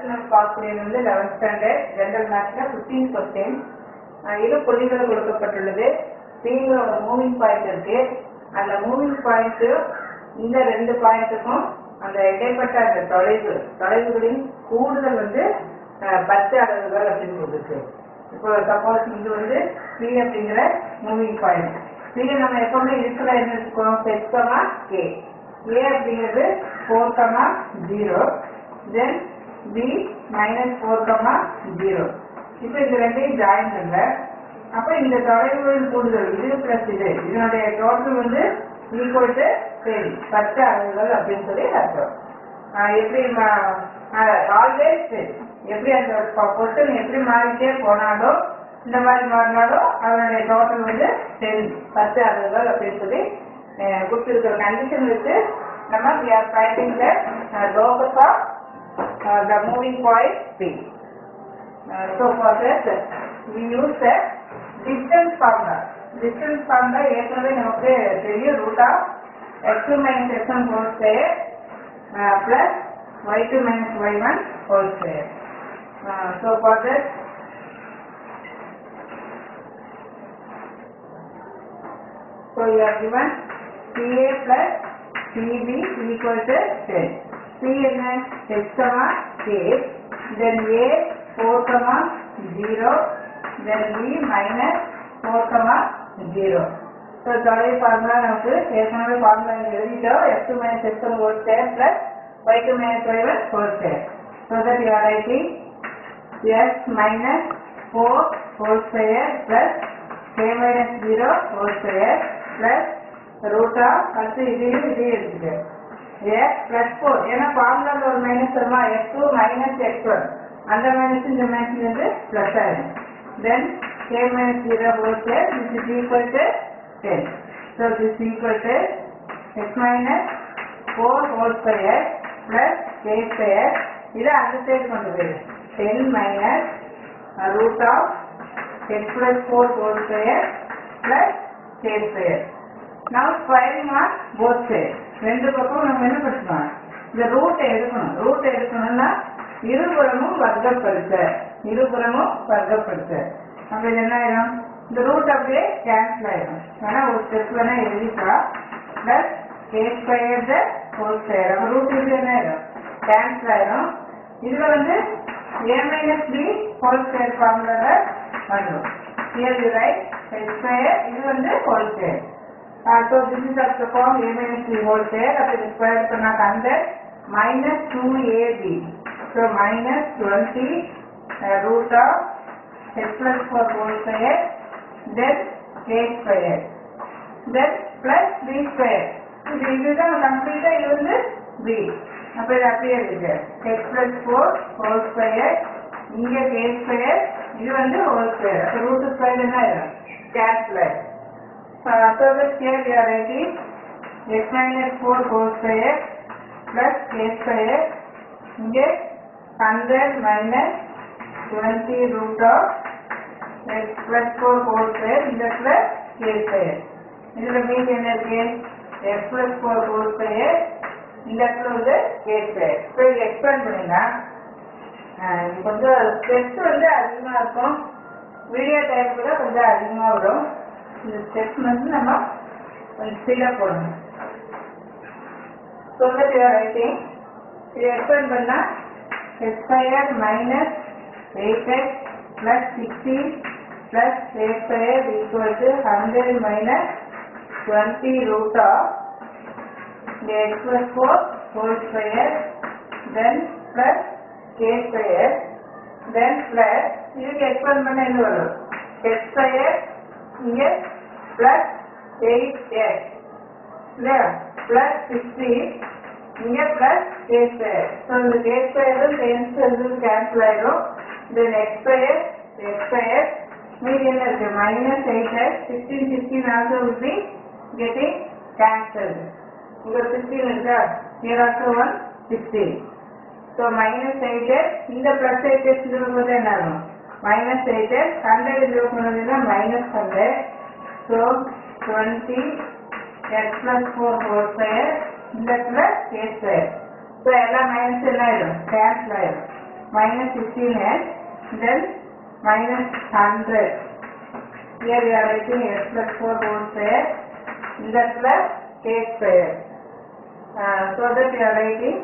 அடுத்து நம்ம பார்க்கக்கூடியது வந்து லெவன்த் ஸ்டாண்டர்ட் ஜெனரல் மேத்ஸ்ல ஃபிஃப்டீன் கொஸ்டின் இரு புள்ளிகள் கொடுக்கப்பட்டுள்ளது பிங்கிற ஒரு மூவிங் பாயிண்ட் இருக்கு அந்த மூவிங் பாயிண்ட் இந்த ரெண்டு பாயிண்ட்டுக்கும் அந்த இடைப்பட்ட அந்த தொலைவு தொலைவுகளின் கூடுதல் வந்து அஹ், பத்து அளவுகள் அப்படின்னு கொடுத்துருக்கு இப்போ சப்போஸ் இது வந்து பி அப்படிங்கிற மூவிங் பாயிண்ட் பி நம்ம எப்பவுமே இருக்கிற என்ன இருக்கோம் செக்ஸமா கே ஏ அப்படிங்கிறது four comma zero then B minus four comma zero இப்போ இந்த ரெண்டையும் ஜாயின் பண்ணுங்க அப்போ இந்த தொலைவுகளின் கூடுதல் இது பிளஸ் இது இதனுடைய டோட்டல் வந்து ஈக்குவல் டு சரி பத்து அளவுகள் அப்படின்னு சொல்லி அர்த்தம் ஆஹ் எப்படி ஆல்வேஸ் எப்படி அந்த பொருட்கள் எப்படி மாறிட்டே போனாலும் இந்த மாதிரி மாறினாலும் அதனுடைய டோட்டல் வந்து டென் பத்து அளவுகள் அப்படின்னு சொல்லி அஹ் கொடுத்திருக்கிற கண்டிஷன் வச்சு நம்ம we are finding the uh, locus of uh, the moving point P. Uh, so for that we use the distance formula. Distance formula ஏற்கனவே நமக்கு தெரியும் root of x2 minus x1 whole square uh, plus y2 minus y1 whole square. Uh, so for that So you are given PA plus PB equal to 10. P என்ன H comma K, then A 4 comma 0, then B minus 4 comma 0. So தொலை formula நமக்கு ஏற்கனவே formula எழுதிட்டோம் x2 minus x1 whole square plus y2 minus y1 whole square. So that you are writing x minus 4 whole square plus k minus 0 whole square plus root of அடுத்து இதையும் இதையும் இருக்குது x plus 4 ஏன்னா ஃபார்முலால ஒரு minus வருமா x2 minus x1 அந்த minus இந்த minus வந்து பிளஸ் ஆயிடும் then k minus 0 whole square this is equal to 10 so this is equal to x minus 4 whole square plus k square இதை அந்த சைடு கொண்டு போயிடு 10 minus uh, root of x plus 4 whole square plus k square. Now squaring on both sides. ரெண்டு பக்கம் நம்ம என்ன படிச்சோம் இந்த ரூட்டை எடுக்கணும் ரூட் எடுக்கணும்னா இருபுறமும் வர்க்கப்படுத்த இருபுறமும் வர்க்கப்படுத்த அப்ப இது என்ன ஆயிடும் இந்த ரூட் அப்படியே கேன்சல் ஆயிடும் வேணா ஒரு ஸ்டெப் வேணா எழுதிக்கலாம் plus K square the whole square அப்ப ரூட் இது என்ன ஆயிடும் கேன்சல் ஆயிடும் இதுல வந்து a minus b whole square formula வந்துடும் here you write h square இது வந்து whole square uh, so this is of the form a minus b whole square அப்ப இது square பண்ணா 100 minus 2ab so minus 20 uh, root of h plus 4 whole square then a square then plus b square இது இதுதான் கம்ப்ளீட்டா இது வந்து b அப்ப இது அப்படியே இருக்கு x plus 4 whole square இங்க k square இது வந்து whole square அப்ப root square என்ன ஆயிடும் cancel ஆயிடும் Uh, so that here we are writing x minus 4 whole square plus k square இங்கே 100 minus 20 root of x plus 4 whole square இந்த plus k square இதுல மீதி என்ன இருக்கு x plus 4 whole square இந்த இடத்துல வந்து k square இப்போ இது எக்ஸ்பிளைன் பண்ணினா கொஞ்சம் ஸ்டெப்ஸ் வந்து அதிகமாக இருக்கும் வீடியோ டைம் கூட கொஞ்சம் அதிகமாக வரும் இந்த ஸ்டெப்ஸ் வந்து நம்ம கொஞ்சம் ஸ்பீடாக போடணும் ஸோ தட் யூஆர் ரைட்டிங் இது எக்ஸ்பிளைன் பண்ணால் x square minus eight x plus sixteen plus A square equal to hundred minus twenty root of the x plus 4 whole square then plus k square then plus இதுக்கு explain பண்ண என்ன வரும் x square இங்க plus 8x இல்லையா plus 16 இங்க plus k square so இந்த k square cancel cancel ஆயிடும் then x square x square மீதி என்ன இருக்கு minus 8x 16 16 also will be getting cancelled இங்க 16 இருக்கா here also one 16 so minus 8x இந்த plus 8x இருக்கும்போது என்ன ஆகும் minus 8x 100 இது பண்ணுறதுனா minus 100 so 20 x plus 4 whole square இந்த plus k square so எல்லாம் minus என்ன ஆயிடும் cancel ஆயிடும் minus 15x, then minus 100. Here we are writing x plus 4 whole square, that plus k square. Uh, so that we are writing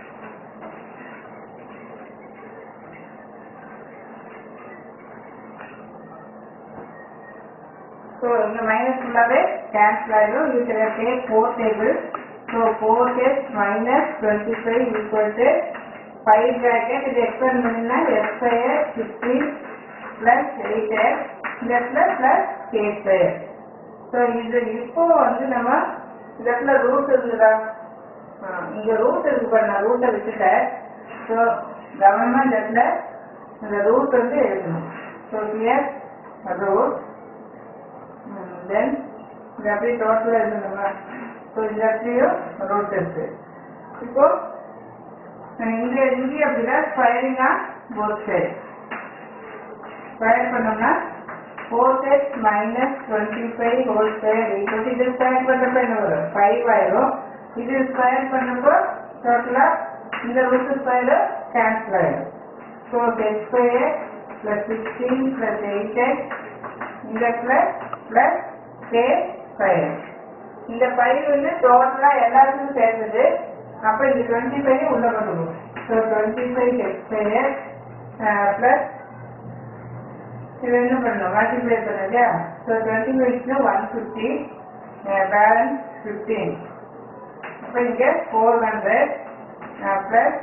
So இந்த minus ஃபுல்லாவே cancel ஆயிடும் you can take four table so four days minus twenty five equal to five bracket இது expand பண்ணினா S square fifteen plus eight x இந்த இடத்துல plus k square so இது இப்போ வந்து நம்ம இந்த இடத்துல ரூட் இருக்குதா ஆ, இங்க ரூட் இருக்கு பாரு நான் ரூட்டை விட்டுட்டேன் ஸோ கவனமா இந்த இடத்துல இந்த ரூட் வந்து எழுதணும் ஸோ ஹியர் ரூட் தென் இது அப்படியே டோட்டலாக எழுதணுமா ஸோ இந்த இடத்துலையும் ரூட் இருக்கு இப்போ இங்க இங்கேயும் அப்படிதான் ஸ்கொயரிங்கா போத் சைட் ஸ்கொயர் பண்ணோம்னா four x minus twenty five whole square equal இது ஸ்கொயர் பண்ணுறப்ப என்ன வரும் ஃபைவ் ஆயிரும் இது ஸ்கொயர் பண்ணப்போ டோட்டலாக இந்த ரூட் ஸ்கொயர் கேன்சல் ஆயிடும் so x square plus sixteen plus eight x இந்த ப்ளஸ் ப்ளஸ் கே ஸ்கொயர் இந்த ஃபைவ் வந்து டோட்டலாக எல்லாருக்கும் சேர்ந்தது அப்போ இந்த டுவெண்ட்டி ஃபைவ் உள்ள கொண்டு so twenty five x square plus இது என்ன பண்ணணும் மல்டிப்ளை பண்ண இல்லையா ஸோ டுவெண்ட்டி ஃபைவ்க்கு ஒன் ஃபிஃப்டி பேலன்ஸ் ஃபிஃப்டீன் அப்போ இங்கே ஃபோர் ஹண்ட்ரட் ப்ளஸ்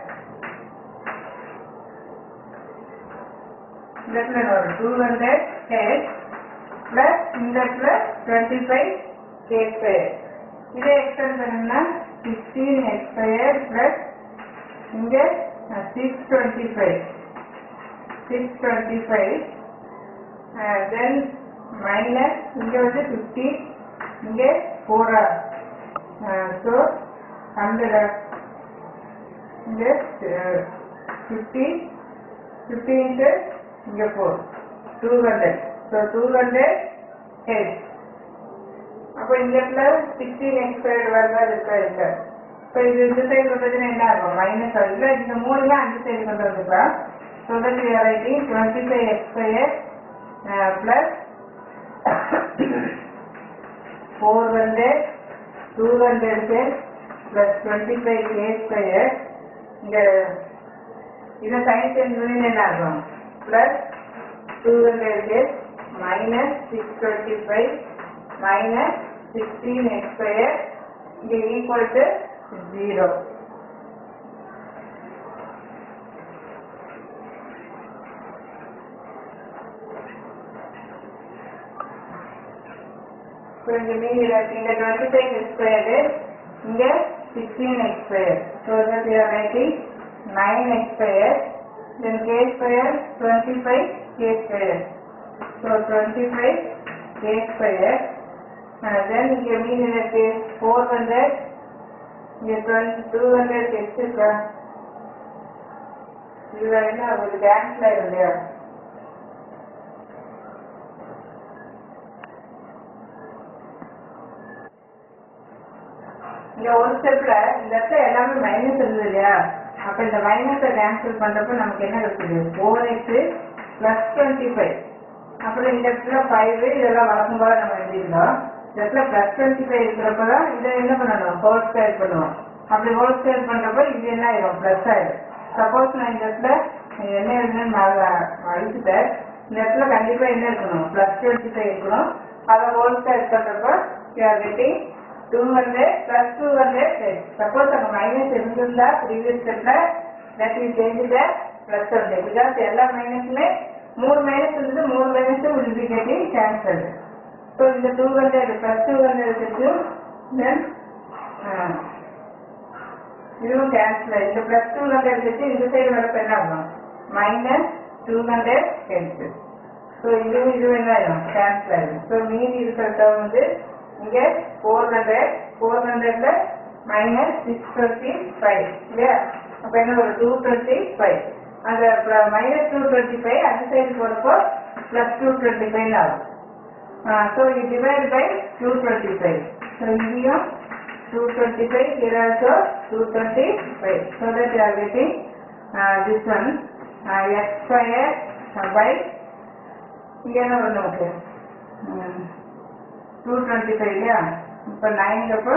இந்த இடத்துல ஒரு டூ ஹண்ட்ரட் ஹெச் ப்ளஸ் இந்த இடத்துல டுவெண்ட்டி ஃபைவ் கே ஸ்கொயர் இதை எக்ஸ்டெண்ட் பண்ணணும்னா சிக்ஸ்டீன் எக்ஸ் ஸ்கொயர் ப்ளஸ் இங்கே six twenty five six twenty five then minus இங்கே வந்து ஃபிஃப்டி இங்கே ஃபோரா ஸோ ஹண்ட்ரட் இங்கே ஃபிஃப்டி ஃபிஃப்டீன்ட்டு இங்கே four two hundred so two hundred head அப்போ இந்த இடத்துல சிக்ஸ்டீன் எக்ஸ்பயர்டு வரதா இருக்கா இருக்க இப்போ இது இந்த சைடு வந்ததுன்னா என்ன ஆகும் மைனஸ் ஆகுது இந்த மூணுல அஞ்சு சைடு கொண்டு வந்துக்கலாம் so that we are writing twenty five expire plus four hundred two hundred plus twenty five k square இங்கே இதை சைன் சேஞ்ச் பண்ணி என்ன ஆகும் plus two hundred minus six twenty five minus sixteen x square இங்கே equal to zero so இங்கே மீதி இங்கே twenty five x square இங்கே sixteen x square so that you are writing nine x square then k square twenty five k square so twenty five k square then இங்கே மீதி இருக்கு four hundred இங்கே twenty two hundred x இருக்கா இதில் என்ன ஒரு cancel ஆயிடும் இல்லையா இங்க ஒரு ஸ்டெப்ல இந்த இடத்துல எல்லாமே மைனஸ் இருந்தது இல்லையா அப்ப இந்த மைனஸை கேன்சல் பண்றப்ப நமக்கு என்ன இருக்குது four x plus twenty five அப்புறம் இந்த இடத்துல ஃபைவ் இதெல்லாம் வழக்கம் போல நம்ம எழுதிருந்தோம் இந்த இடத்துல பிளஸ் டுவெண்ட்டி ஃபைவ் இருக்கிறப்ப தான் இதை என்ன பண்ணணும் ஹோல் ஸ்கொயர் பண்ணுவோம் அப்படி ஹோல் ஸ்கொயர் பண்றப்ப இது என்ன ஆயிடும் பிளஸ் ஆயிடும் சப்போஸ் நான் இந்த இடத்துல என்ன எழுதுன்னு நான் அழிச்சுட்டேன் இந்த இடத்துல கண்டிப்பா என்ன இருக்கணும் பிளஸ் டுவெண்ட்டி ஃபைவ் இருக்கணும் அதை ஹோல் ஸ்கொயர் பண்றப்ப you are getting two hundred plus two hundred suppose அங்கே மைனஸ் இருந்திருந்தா ப்ரீவியஸ் ஸ்டெப்ல that you change the plus hundred because எல்லா மைனஸுமே மூணு மைனஸ் இருந்தது மூணு minus will be getting cancel so இந்த two hundred plus two hundred இருக்கு தென் இதுவும் கேன்சல் இந்த பிளஸ் டூ ஹண்ட்ரட் வச்சு இந்த சைடு வரப்ப என்ன ஆகும் minus two hundred cancel so இதுவும் இதுவும் என்ன ஆயிடும் கேன்சல் ஆயிடும் ஸோ மீதி இருக்கிற டேர்ம் வந்து இங்கே ஃபோர் ஹண்ட்ரட் ஃபோர் ஹண்ட்ரட்ல மைனஸ் சிக்ஸ் டுவெண்ட்டி ஃபைவ் இல்லையா அப்போ என்ன ஒரு டூ டுவெண்ட்டி ஃபைவ் அந்த மைனஸ் டூ டுவெண்ட்டி ஃபைவ் அந்த சைடு போகிறப்போ ப்ளஸ் டூ டுவெண்ட்டி ஃபைவ் ஆகும் ஸோ இது divide by two twenty five so இங்கேயும் two twenty five here also two twenty five so that you are getting this one x square by இங்கே என்ன வரும் நமக்கு two twenty five இல்லையா இப்போ நைன்கப்போ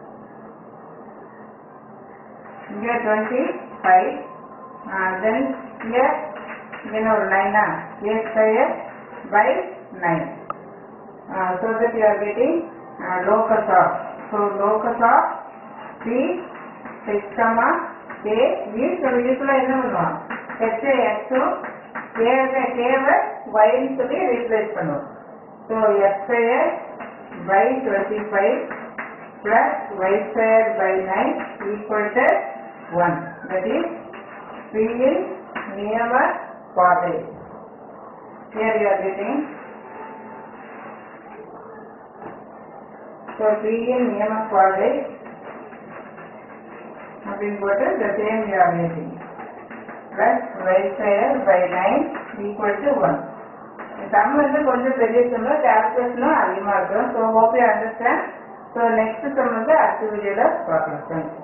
இங்கே டுவெண்ட்டி ஃபைவ் தென் இங்கே என்ன ஒரு நைனா a square by nine so that you are getting locus of so locus of p h comma k means நம்ம இதுக்குள்ள என்ன பண்ணுவோம் h x உம் k k வை y ன்னு சொல்லி ரீப்ளேஸ் பண்ணுவோம் so x square by 25 plus y square by 9 equal to 1 that is p in நியம பாதை here you are getting So P in நியம பாதை அப்படின்னு போட்டு the same you are getting plus y square by 9 equal to 1. Sum வந்து கொஞ்சம் பெரிய sum கேல்குலேஷனும் அதிகமாக இருக்கும் so hope you understand so next sum வந்து அடுத்த வீடியோவில் பார்க்கலாம் தேங்க்யூ